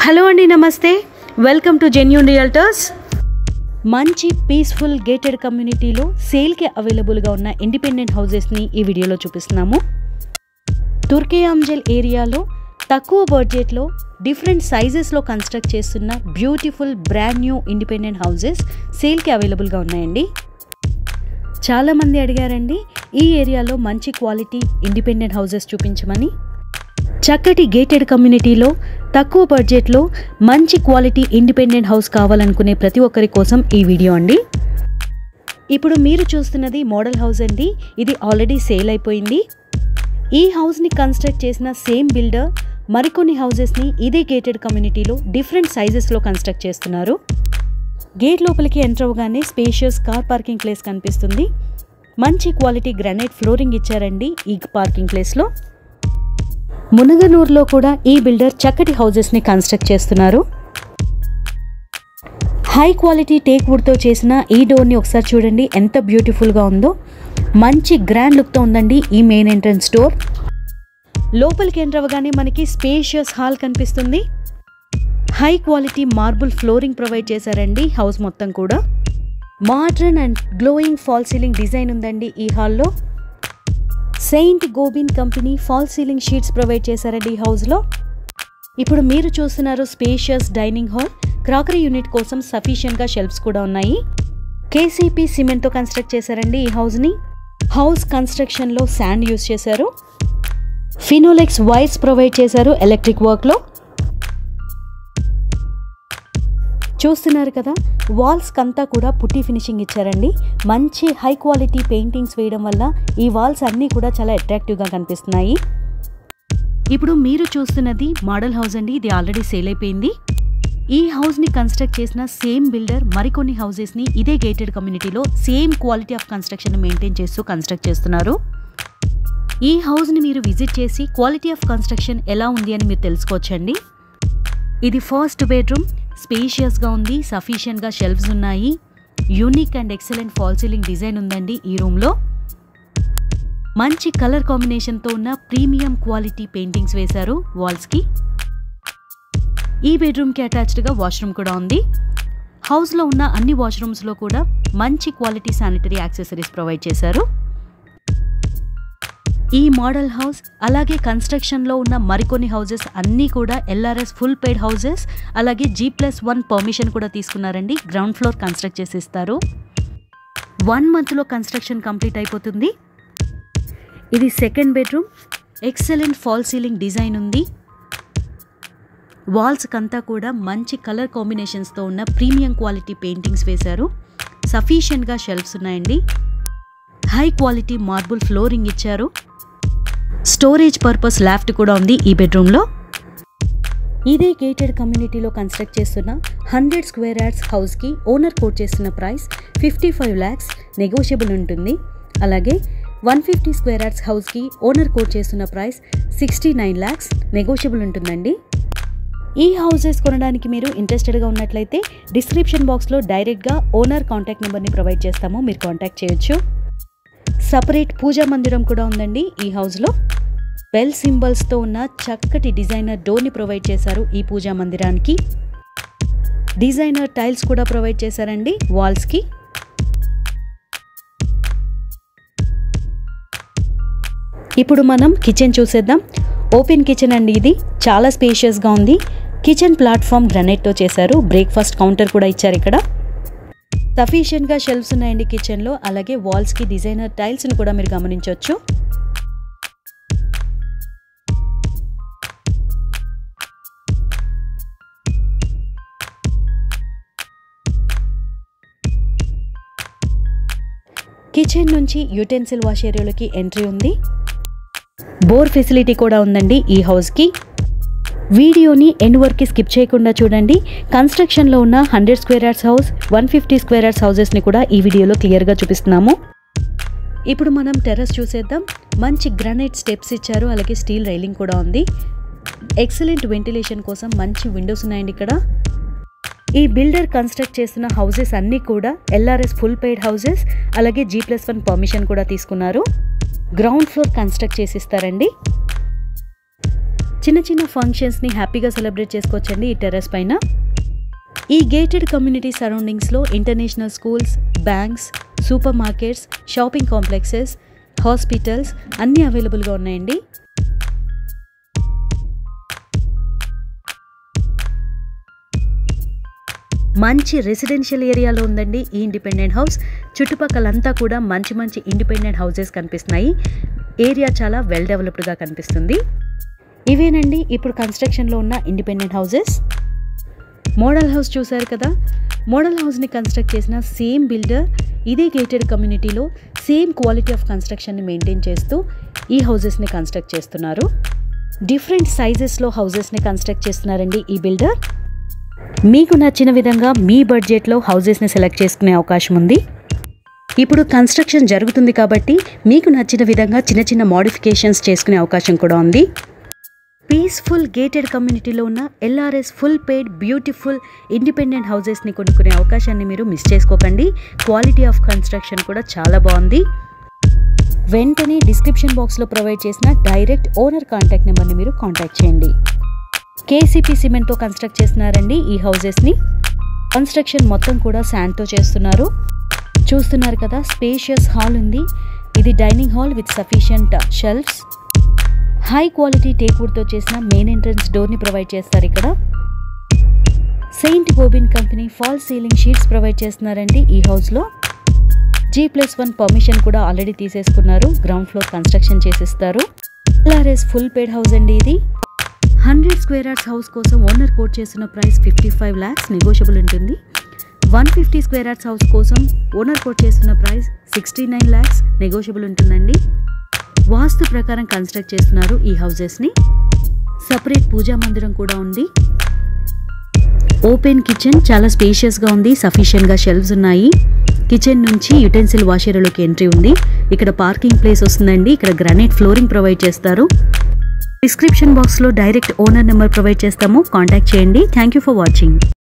hello అండి namaste welcome to genuine realtors మంచి peaceful gated కమ్యూనిటీలో సేల్కి అవైలబుల్గా ఉన్న ఇండిపెండెంట్ హౌసెస్ని ఈ వీడియోలో చూపిస్తున్నాము తుర్కే అంజల్ ఏరియాలో తక్కువ బడ్జెట్లో డిఫరెంట్ సైజెస్లో కన్స్ట్రక్ట్ చేస్తున్న beautiful brand new independent houses సేల్కి అవైలబుల్గా ఉన్నాయండి చాలామంది అడిగారండి ఈ ఏరియాలో మంచి క్వాలిటీ ఇండిపెండెంట్ హౌసెస్ చూపించమని చక్కటి గేటెడ్ కమ్యూనిటీలో తక్కువ బడ్జెట్లో మంచి క్వాలిటీ ఇండిపెండెంట్ హౌస్ కావాలనుకునే ప్రతి ఒక్కరి కోసం ఈ వీడియో అండి ఇప్పుడు మీరు చూస్తున్నది మోడల్ హౌస్ అండి ఇది ఆల్రెడీ సేల్ అయిపోయింది ఈ హౌస్ని కన్స్ట్రక్ట్ చేసిన సేమ్ బిల్డర్ మరికొన్ని హౌసెస్ని ఇదే గేటెడ్ కమ్యూనిటీలో డిఫరెంట్ సైజెస్లో కన్స్ట్రక్ట్ చేస్తున్నారు గేట్ లోపలికి ఎంటర్ అవ్వగానే స్పేషియస్ కార్ పార్కింగ్ ప్లేస్ కనిపిస్తుంది మంచి క్వాలిటీ గ్రానైట్ ఫ్లోరింగ్ ఇచ్చారండి ఈ పార్కింగ్ ప్లేస్లో మునగనూరులో కూడా ఈ బిల్డర్ చక్కటి హౌజెస్ని కన్స్ట్రక్ట్ చేస్తున్నారు హై క్వాలిటీ టేక్ వుడ్తో చేసిన ఈ డోర్ని ఒకసారి చూడండి ఎంత బ్యూటిఫుల్గా ఉందో మంచి గ్రాండ్ లుక్తో ఉందండి ఈ మెయిన్ ఎంట్రన్స్ డోర్ లోపలికి ఎంటర్ అవ్వగానే మనకి స్పేషియస్ హాల్ కనిపిస్తుంది high quality marble flooring provide చేశారండి హౌస్ మొత్తం కూడా modern and glowing false ceiling design ఉందండి ఈ హాల్లో Saint Gobain company fall ceiling sheets provide చేశారండి ఈ హౌస్లో ఇప్పుడు మీరు చూస్తున్నారు spacious dining hall crockery unit కోసం సఫిషియెంట్గా షెల్ఫ్స్ కూడా ఉన్నాయి కేసీపీ సిమెంట్తో కన్స్ట్రక్ట్ చేశారండి ఈ హౌస్ని హౌస్ కన్స్ట్రక్షన్లో శాండ్ యూస్ చేశారు ఫినోలెక్స్ వైర్స్ ప్రొవైడ్ చేశారు ఎలక్ట్రిక్ వర్క్లో చూస్తున్నారు కదా వాల్స్ కంతా కూడా పుట్టి ఫినిషింగ్ ఇచ్చారండి మంచి హై క్వాలిటీ పెయింటింగ్స్ వేయడం వల్ల ఈ వాల్స్ అన్నీ కూడా చాలా అట్రాక్టివ్గా కనిపిస్తున్నాయి ఇప్పుడు మీరు చూస్తున్నది మోడల్ హౌస్ అండి ఇది ఆల్రెడీ సేల్ అయిపోయింది ఈ హౌస్ని కన్స్ట్రక్ట్ చేసిన సేమ్ బిల్డర్ మరికొన్ని హౌసెస్ని ఇదే గేటెడ్ కమ్యూనిటీలో same quality of construction maintain చేస్తూ కన్స్ట్రక్ట్ చేస్తున్నారు ఈ హౌస్ని మీరు విజిట్ చేసి క్వాలిటీ ఆఫ్ కన్స్ట్రక్షన్ ఎలా ఉంది అని మీరు తెలుసుకోవచ్చండి ఇది ఫస్ట్ బెడ్రూమ్ స్పేషియస్గా ఉంది సఫిషియెంట్గా షెల్ఫ్స్ ఉన్నాయి unique and excellent false ceiling design ఉందండి ఈ రూమ్లో మంచి కలర్ కాంబినేషన్తో ఉన్న ప్రీమియం క్వాలిటీ పెయింటింగ్స్ వేశారు వాల్స్కి ఈ బెడ్రూమ్కి అటాచ్డ్గా వాష్రూమ్ కూడా ఉంది హౌస్లో ఉన్న అన్ని వాష్రూమ్స్లో కూడా మంచి క్వాలిటీ శానిటరీ యాక్సెసరీస్ ప్రొవైడ్ చేశారు ఈ మోడల్ హౌస్ అలాగే కన్స్ట్రక్షన్లో ఉన్న మరికొన్ని హౌసెస్ అన్నీ కూడా ఎల్ఆర్ఎస్ ఫుల్ పెయిడ్ హౌసెస్ అలాగే జీ ప్లస్ వన్ పర్మిషన్ కూడా తీసుకున్నారండి గ్రౌండ్ ఫ్లోర్ కన్స్ట్రక్ట్ చేసి ఇస్తారు వన్ మంత్లో కన్స్ట్రక్షన్ కంప్లీట్ అయిపోతుంది ఇది second bedroom excellent false ceiling design ఉంది వాల్స్ కంతా కూడా మంచి కలర్ కాంబినేషన్స్తో ఉన్న ప్రీమియం క్వాలిటీ పెయింటింగ్స్ వేశారు సఫిషియెంట్గా షెల్ఫ్స్ ఉన్నాయండి హై క్వాలిటీ మార్బుల్ ఫ్లోరింగ్ ఇచ్చారు స్టోరేజ్ పర్పస్ లాఫ్ట్ కూడా ఉంది ఈ బెడ్రూమ్లో ఇదే గేటెడ్ కమ్యూనిటీలో కన్స్ట్రక్ట్ చేస్తున్న హండ్రెడ్ స్క్వేర్ యార్డ్స్ హౌస్కి ఓనర్ కోట్ చేస్తున్న price fifty five lakhs negotiable ఉంటుంది అలాగే వన్ ఫిఫ్టీ స్క్వేర్ యార్డ్స్ హౌస్కి ఓనర్ కోట్ చేస్తున్న price sixty nine lakhs negotiable ఉంటుందండి ఈ హౌసెస్ కొనడానికి మీరు ఇంట్రెస్టెడ్గా ఉన్నట్లయితే డిస్క్రిప్షన్ బాక్స్లో డైరెక్ట్గా ఓనర్ కాంటాక్ట్ నెంబర్ని ప్రొవైడ్ చేస్తాము మీరు కాంటాక్ట్ చేయొచ్చు సపరేట్ పూజా మందిరం కూడా ఉందండి ఈ హౌస్లో బెల్ సింబల్స్తో ఉన్న చక్కటి డిజైనర్ డోర్ని ప్రొవైడ్ చేశారు ఈ పూజా మందిరానికి డిజైనర్ టైల్స్ కూడా ప్రొవైడ్ చేశారండి వాల్స్కి ఇప్పుడు మనం కిచెన్ చూసేద్దాం ఓపెన్ కిచెన్ అండి ఇది చాలా స్పేషియస్గా ఉంది కిచెన్ ప్లాట్ఫామ్ గ్రనైట్తో చేశారు బ్రేక్ఫాస్ట్ కౌంటర్ కూడా ఇచ్చారు ఇక్కడ సఫిషియెంట్గా షెల్ఫ్స్ ఉన్నాయండి కిచెన్లో అలాగే వాల్స్కి డిజైనర్ టైల్స్ని కూడా మీరు గమనించవచ్చు కిచెన్ నుంచి యూటెన్సిల్ వాష్ ఏరియాలోకి ఎంట్రీ ఉంది బోర్ ఫెసిలిటీ కూడా ఉందండి ఈ హౌస్కి వీడియోని ఎండ్ వరకు స్కిప్ చేయకుండా చూడండి కన్స్ట్రక్షన్లో ఉన్న hundred square yards house one fifty square yards హౌసెస్ని కూడా ఈ వీడియోలో క్లియర్గా చూపిస్తున్నాము ఇప్పుడు మనం టెర్రస్ చూసేద్దాం మంచి గ్రానైట్ స్టెప్స్ ఇచ్చారు అలాగే స్టీల్ రైలింగ్ కూడా ఉంది ఎక్సలెంట్ వెంటిలేషన్ కోసం మంచి విండోస్ ఉన్నాయండి ఇక్కడ ఈ బిల్డర్ కన్స్ట్రక్ట్ చేస్తున్న హౌసెస్ అన్నీ కూడా ఎల్ఆర్ఎస్ ఫుల్ పెయిడ్ హౌసెస్ అలాగే జీ ప్లస్ వన్ పర్మిషన్ కూడా తీసుకున్నారు గ్రౌండ్ ఫ్లోర్ కన్స్ట్రక్ట్ చేసి ఇస్తారండి చిన్న చిన్న ఫంక్షన్స్ని హ్యాపీగా సెలబ్రేట్ చేసుకోవచ్చండి ఈ టెర్రస్ పైన ఈ గేటెడ్ కమ్యూనిటీ సరౌండింగ్స్లో international schools banks super markets shopping complexes hospitals అన్నీ అవైలబుల్గా ఉన్నాయండి మంచి రెసిడెన్షియల్ ఏరియాలో ఉందండి ఈ ఇండిపెండెంట్ హౌస్ చుట్టుపక్కలంతా కూడా మంచి మంచి ఇండిపెండెంట్ హౌసెస్ కనిపిస్తున్నాయి ఏరియా చాలా వెల్ డెవలప్డ్గా కనిపిస్తుంది ఇవేనండి ఇప్పుడు కన్స్ట్రక్షన్లో ఉన్న ఇండిపెండెంట్ హౌసెస్ మోడల్ హౌస్ చూశారు కదా మోడల్ హౌస్ని కన్స్ట్రక్ట్ చేసిన సేమ్ బిల్డర్ ఇదే గేటెడ్ కమ్యూనిటీలో సేమ్ క్వాలిటీ ఆఫ్ కన్స్ట్రక్షన్ని మెయింటైన్ చేస్తూ ఈ హౌసెస్ని కన్స్ట్రక్ట్ చేస్తున్నారు డిఫరెంట్ సైజెస్లో హౌసెస్ని కన్స్ట్రక్ట్ చేస్తున్నారండి ఈ బిల్డర్ మీకు నచ్చిన విధంగా మీ బడ్జెట్లో హౌసెస్ని సెలెక్ట్ చేసుకునే అవకాశం ఉంది ఇప్పుడు కన్స్ట్రక్షన్ జరుగుతుంది కాబట్టి మీకు నచ్చిన విధంగా చిన్న చిన్న మోడిఫికేషన్స్ చేసుకునే అవకాశం కూడా ఉంది పీస్ఫుల్ గేటెడ్ కమ్యూనిటీలో ఉన్న LRS full paid beautiful independent హౌసెస్ని కొనుక్కునే అవకాశాన్ని మీరు మిస్ చేసుకోకండి క్వాలిటీ ఆఫ్ కన్స్ట్రక్షన్ కూడా చాలా బాగుంది వెంటనే డిస్క్రిప్షన్ బాక్స్లో ప్రొవైడ్ చేసిన డైరెక్ట్ ఓనర్ కాంటాక్ట్ నెంబర్ని మీరు కాంటాక్ట్ చేయండి కేసీపీ సిమెంట్తో కన్స్ట్రక్ట్ చేస్తున్నారండి ఈ హౌసెస్ని కన్స్ట్రక్షన్ మొత్తం కూడా శాండ్తో చేస్తున్నారు చూస్తున్నారు కదా స్పేషియస్ హాల్ ఉంది ఇది dining hall with sufficient shelves high quality టేక్వుడ్తో చేసిన మెయిన్ ఎంట్రన్స్ డోర్ని ప్రొవైడ్ చేస్తారు ఇక్కడ Saint Gobain company fall ceiling sheets provide చేస్తున్నారండి ఈ హౌస్లో జీ ప్లస్ వన్ పర్మిషన్ కూడా ఆల్రెడీ తీసేసుకున్నారు గ్రౌండ్ ఫ్లోర్ కన్స్ట్రక్షన్ చేసిస్తారు ఎల్ఆర్ఎస్ ఫుల్ పేడ్ హౌస్ అండి ఇది హండ్రెడ్ స్క్వేర్ యార్డ్స్ హౌస్ కోసం ఓనర్ కోట్ చేస్తున్న price fifty five lakhs negotiable ఉంటుంది one fifty square yards house కోసం ఓనర్ కోట్ చేస్తున్న price sixty nine lakhs negotiable ఉంటుందండి వాస్తు ప్రకారం కన్స్ట్రక్ట్ చేస్తున్నారు ఈ హౌజెస్ని సపరేట్ పూజా మందిరం కూడా ఉంది ఓపెన్ కిచెన్ చాలా స్పేషియస్గా ఉంది సఫిషియెంట్గా షెల్ఫ్స్ ఉన్నాయి కిచెన్ నుంచి యుటెన్సిల్ వాషర్లోకి ఎంట్రీ ఉంది ఇక్కడ పార్కింగ్ ప్లేస్ వస్తుందండి ఇక్కడ గ్రానైట్ ఫ్లోరింగ్ ప్రొవైడ్ చేస్తారు డిస్క్రిప్షన్ బాక్స్లో డైరెక్ట్ ఓనర్ నెంబర్ ప్రొవైడ్ చేస్తాము కాంటాక్ట్ చేయండి థ్యాంక్ యూ ఫర్ వాచింగ్